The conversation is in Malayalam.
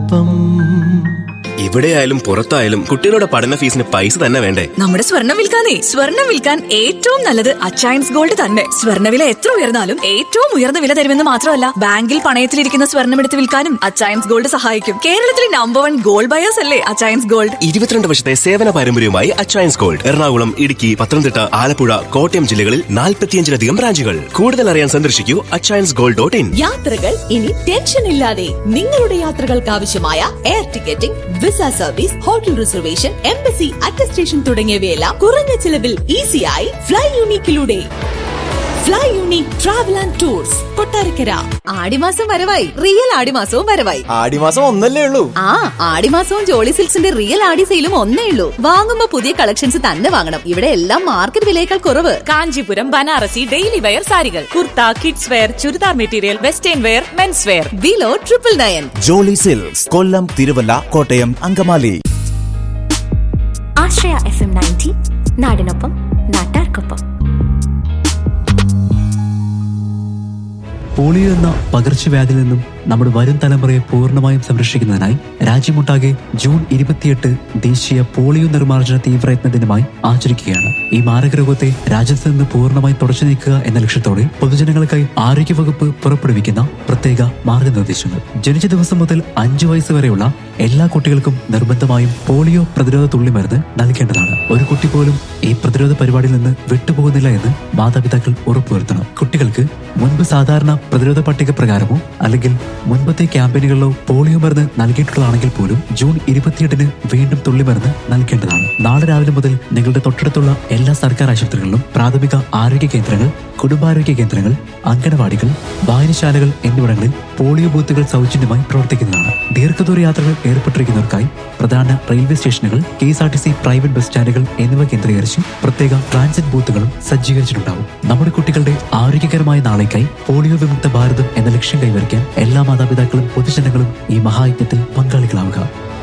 നാടിനൊപ്പം ഇവിടെയായാലും പുറത്തായാലും കുട്ടികളുടെ പഠന ഫീസിന് പൈസ തന്നെ വേണ്ടേ നമ്മുടെ സ്വർണം വിൽക്കാനേ സ്വർണം വിൽക്കാൻ ഏറ്റവും നല്ലത് അച്ചയൻസ് ഗോൾഡ് തന്നെ സ്വർണ്ണവില എത്ര ഉയർന്നാലും ഏറ്റവും ഉയർന്ന വില തരുമെന്ന് മാത്രമല്ല ബാങ്കിൽ പണയത്തിലിരിക്കുന്ന സ്വർണം എടുത്ത് വിൽക്കാനും അച്ചയൻസ് ഗോൾഡ് സഹായിക്കും കേരളത്തിലെ നമ്പർ വൺ ഗോൾഡ് ബയേഴ്സ് അല്ലേ അച്ചയൻസ് ഗോൾഡ് ഇരുപത്തിരണ്ട് വർഷത്തെ സേവന പാരമ്പര്യവുമായി അച്ചയൻസ് ഗോൾഡ് എറണാകുളം ഇടുക്കി പത്തനംതിട്ട ആലപ്പുഴ കോട്ടയം ജില്ലകളിൽ നാൽപ്പത്തിയഞ്ചിലധികം ബ്രാഞ്ചുകൾ കൂടുതൽ അറിയാൻ സന്ദർശിക്കൂ അച്ചയൻസ് ഗോൾഡ് ഡോട്ട് ഇൻ യാത്രകൾ ഇനി ടെൻഷൻ ഇല്ലാതെ നിങ്ങളുടെ യാത്രകൾക്ക് ആവശ്യമായ air ticketing visa service hotel reservation embassy attestation തുടങ്ങിയവയെല്ലാം കുറഞ്ഞ ചിലവിൽ ഈസിയായി ഫ്ലൈ യൂണിക്കിലൂടെ fly unique travel and tours Kottarakkara ആടിമാസം വരവായി റിയൽ ആടിമാസവും വരവായി ആടിമാസം ഒന്നല്ലേ ഉള്ളൂ ആ ആടിമാസവും ജോളി സിൽക്സിന്റെ റിയൽ ആടി സെയിലും ഒന്നേ ഉള്ളൂ വാങ്ങുമ്പോ പുതിയ കളക്ഷൻസ് തന്നെ വാങ്ങണം ഇവിടെ എല്ലാം മാർക്കറ്റ് വിലയേക്കാൾ കുറവ് കാഞ്ചീപുരം ബനാറസി ഡെയിലി വെയർ സാരികൾ kurta kids wear churidar material western wear men's wear below triple nine Jolly Silks Kollam Thiruvalla Kottayam Angamaly Ashraya F M ninety നാടിനൊപ്പം നാട്ടാർക്കൊപ്പം പോളിയോ എന്ന പകർച്ചവ്യാധിയിൽ നിന്നും നമ്മുടെ വരും തലമുറയെ പൂർണ്ണമായും സംരക്ഷിക്കുന്നതിനായി രാജ്യമൊട്ടാകെ ജൂൺ ഇരുപത്തിയെട്ട് ദേശീയ പോളിയോ നിർമ്മാർജ്ജന തീവ്രയത്ന ദിനമായി ആചരിക്കുകയാണ് ഈ മാരകരോഗത്തെ രാജ്യത്ത് നിന്ന് പൂർണ്ണമായി തുടച്ചു നീക്കുക എന്ന ലക്ഷ്യത്തോടെ പൊതുജനങ്ങൾക്കായി ആരോഗ്യവകുപ്പ് പുറപ്പെടുവിക്കുന്ന പ്രത്യേക മാർഗനിർദ്ദേശങ്ങൾ ജനിച്ച ദിവസം മുതൽ അഞ്ചു വയസ്സ് വരെയുള്ള എല്ലാ കുട്ടികൾക്കും നിർബന്ധമായും പോളിയോ പ്രതിരോധ തുള്ളിമരുന്ന് നൽകേണ്ടതാണ് ഒരു കുട്ടി പോലും ഈ പ്രതിരോധ പരിപാടിയിൽ നിന്ന് വിട്ടുപോകുന്നില്ല എന്ന് മാതാപിതാക്കൾ ഉറപ്പുവരുത്തണം കുട്ടികൾക്ക് മുൻപ് സാധാരണ പ്രതിരോധ പട്ടിക പ്രകാരമോ അല്ലെങ്കിൽ മുൻപത്തെ ക്യാമ്പയിനുകളിലോ പോളിയോ മരുന്ന് നൽകിയിട്ടുള്ളതാണെങ്കിൽ പോലും ജൂൺ ഇരുപത്തിയെട്ടിന് വീണ്ടും തുള്ളിമരുന്ന് നൽകേണ്ടതാണ് നാളെ രാവിലെ മുതൽ നിങ്ങളുടെ തൊട്ടടുത്തുള്ള എല്ലാ സർക്കാർ ആശുപത്രികളിലും പ്രാഥമിക ആരോഗ്യ കേന്ദ്രങ്ങൾ കുടുംബാരോഗ്യ കേന്ദ്രങ്ങൾ അങ്കണവാടികൾ വായനശാലകൾ എന്നിവിടങ്ങളിൽ പോളിയോ ബൂത്തുകൾ സൗജന്യമായി പ്രവർത്തിക്കുന്നതാണ് ദീർഘദൂര യാത്രകൾ ഏർപ്പെട്ടിരിക്കുന്നവർക്കായി പ്രധാന റെയിൽവേ സ്റ്റേഷനുകൾ K S R T C private bus സ്റ്റാൻഡുകൾ എന്നിവ കേന്ദ്രീകരിച്ച് പ്രത്യേക ട്രാൻസിറ്റ് ബൂത്തുകളും സജ്ജീകരിച്ചിട്ടുണ്ടാവും നമ്മുടെ കുട്ടികളുടെ ആരോഗ്യകരമായ നാളേക്കായി പോളിയോ വിമുക്ത ഭാരതം എന്ന ലക്ഷ്യം കൈവരിക്കാൻ എല്ലാ മാതാപിതാക്കളും പൊതുജനങ്ങളും ഈ മഹായജ്ഞത്തിൽ പങ്കാളികളാവുക